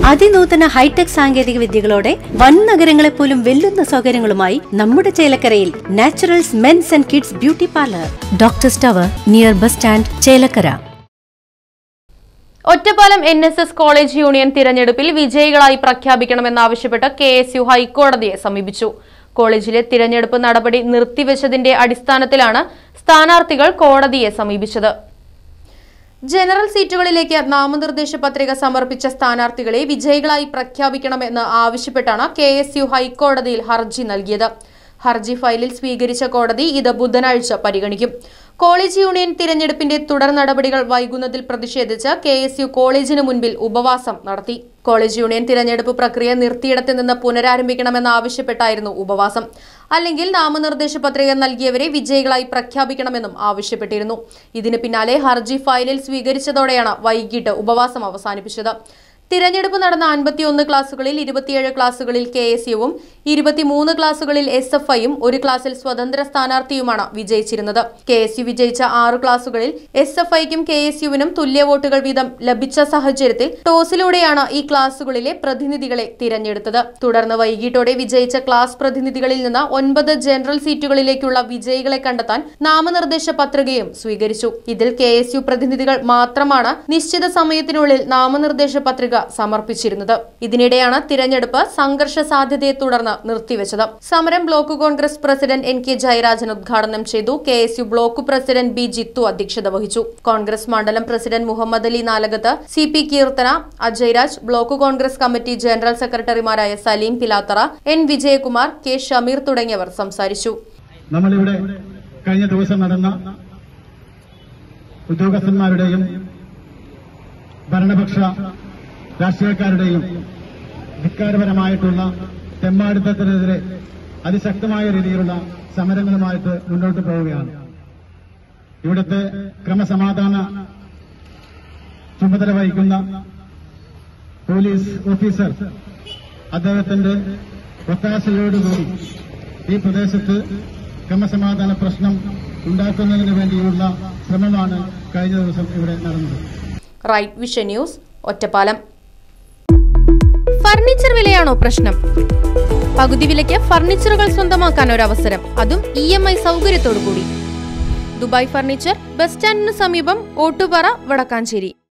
അതിനൂതന hi tech സാങ്കേതിക വിദ്യകളോടെ വൻ നഗരങ്ങളെ പോലും വെല്ലുന്ന സൗകര്യങ്ങളുമായി നമ്മുടെ ചേലക്കരയിൽ naturals mens and kids beauty parlour doctor tower near bus stand Chelakkara Ottapalam N S S college union തിരഞ്ഞെടുപ്പിൽ വിജയികളായി പ്രഖ്യാപിക്കണമെന്നാവശ്യപ്പെട്ട് കെ എസ് യു ഹൈക്കോടതിയെ സമീപിച്ചു കോളേജിലെ തിരഞ്ഞെടുപ്പ് നടപടി നിർത്തിവെച്ചതിന്റെ അടിസ്ഥാനത്തിലാണ് സ്ഥാനാർത്ഥികൾ കോടതിയെ സമീപിച്ചത് ജനറൽ സീറ്റുകളിലേക്ക് നാമനിർദ്ദേശ പത്രിക സമർപ്പിച്ച സ്ഥാനാർത്ഥികളെ വിജയികളായി പ്രഖ്യാപിക്കണമെന്ന് ആവശ്യപ്പെട്ടാണ് കെ എസ് യു ഹൈക്കോടതിയിൽ ഹർജി നൽകിയത് ഹർജി ഫയലിൽ സ്വീകരിച്ച കോടതി ഇത് ബുധനാഴ്ച പരിഗണിക്കും കോളേജ് യൂണിയൻ തിരഞ്ഞെടുപ്പിന്റെ തുടർ നടപടികൾ വൈകുന്നതിൽ പ്രതിഷേധിച്ച് കെ എസ് യു കോളേജിന് മുൻപിൽ ഉപവാസം നടത്തി കോളേജ് യൂണിയൻ തിരഞ്ഞെടുപ്പ് പ്രക്രിയ നിർത്തിയിടത്ത് നിന്ന് പുനരാരംഭിക്കണമെന്നാവശ്യപ്പെട്ടായിരുന്നു ഉപവാസം അല്ലെങ്കിൽ നാമനിർദ്ദേശ പത്രിക നൽകിയവരെ വിജയികളായി പ്രഖ്യാപിക്കണമെന്നും ആവശ്യപ്പെട്ടിരുന്നു ഇതിന് പിന്നാലെ ഹർജി ഫയലിൽ സ്വീകരിച്ചതോടെയാണ് വൈകിട്ട് ഉപവാസം അവസാനിപ്പിച്ചത് തിരഞ്ഞെടുപ്പ് നടന്ന അൻപത്തിയൊന്ന് ക്ലാസുകളിൽ ഇരുപത്തിയേഴ് ക്ലാസുകളിൽ കെ എസ് യുവും ഇരുപത്തിമൂന്ന് ക്ലാസുകളിൽ എസ് എഫ് ഐയും ഒരു ക്ലാസ്സിൽ സ്വതന്ത്ര സ്ഥാനാർത്ഥിയുമാണ് വിജയിച്ചിരുന്നത് കെ എസ് യു വിജയിച്ച ആറ് ക്ലാസുകളിൽ എസ് എഫ് ഐക്കും കെ എസ് യുവിനും തുല്യ വോട്ടുകൾ വീതം ലഭിച്ച സാഹചര്യത്തിൽ ടോസിലൂടെയാണ് ഈ ക്ലാസുകളിലെ പ്രതിനിധികളെ തിരഞ്ഞെടുത്തത് തുടർന്ന് വൈകിട്ടോടെ വിജയിച്ച ക്ലാസ് പ്രതിനിധികളിൽ നിന്ന് ഒൻപത് ജനറൽ സീറ്റുകളിലേക്കുള്ള വിജയികളെ കണ്ടെത്താൻ നാമനിർദ്ദേശ പത്രികയും സ്വീകരിച്ചു ഇതിൽ കെ എസ് യു പ്രതിനിധികൾ മാത്രമാണ് നിശ്ചിത സമയത്തിനുള്ളിൽ നാമനിർദ്ദേശ പത്രിക സമർപ്പിച്ചിരുന്നത് ഇതിനിടെയാണ് തിരഞ്ഞെടുപ്പ് സംഘർഷ സാധ്യതയെ തുടർന്ന് നിർത്തിവെച്ചത് സമരം block congress president N K Jayarajan ഉദ്ഘാടനം ചെയ്തു K S U block president B Jithu അധ്യക്ഷത വഹിച്ചു കോൺഗ്രസ് മണ്ഡലം president Muhammad Ali Nalakath C P Keerthana Ajayraj block congress committee general സെക്രട്ടറിമാരായ സലീം പിലാത്തറ എൻ വിജയകുമാർ കെ ഷമീർ തുടങ്ങിയവർ സംസാരിച്ചു നമ്മളിവിടെ കഴിഞ്ഞ ദിവസം നടന്ന ഉദ്യോഗസ്ഥന്മാരുടെയും ഭരണപക്ഷ രാഷ്ട്രീയക്കാരുടെയും ധിക്കാരപരമായിട്ടുള്ള തെമ്മാടിത്തത്തിനെതിരെ അതിശക്തമായ രീതിയിലുള്ള സമരങ്ങളുമായിട്ട് മുന്നോട്ട് പോവുകയാണ് ഇവിടുത്തെ ക്രമസമാധാന ചുമതല വഹിക്കുന്ന പോലീസ് ഓഫീസർ അദ്ദേഹത്തിന്റെ ഒത്താശയോടുകൂടി ഈ പ്രദേശത്ത് ക്രമസമാധാന പ്രശ്നം ഉണ്ടാക്കുന്നതിന് വേണ്ടിയുള്ള ശ്രമമാണ് കഴിഞ്ഞ ദിവസം ഇവിടെ നടന്നത് right vision news Ottapalam furniture വിലയാണോ പ്രശ്നം പകുതി വിലയ്ക്ക് ഫർണിച്ചറുകൾ സ്വന്തമാക്കാൻ ഒരു അവസരം അതും ഇ എം ഐ സൗകര്യത്തോടു കൂടി ദുബായ് ഫർണിച്ചർ ബസ് സ്റ്റാൻഡിന് സമീപം ഓട്ടുപാറ വടക്കാഞ്ചേരി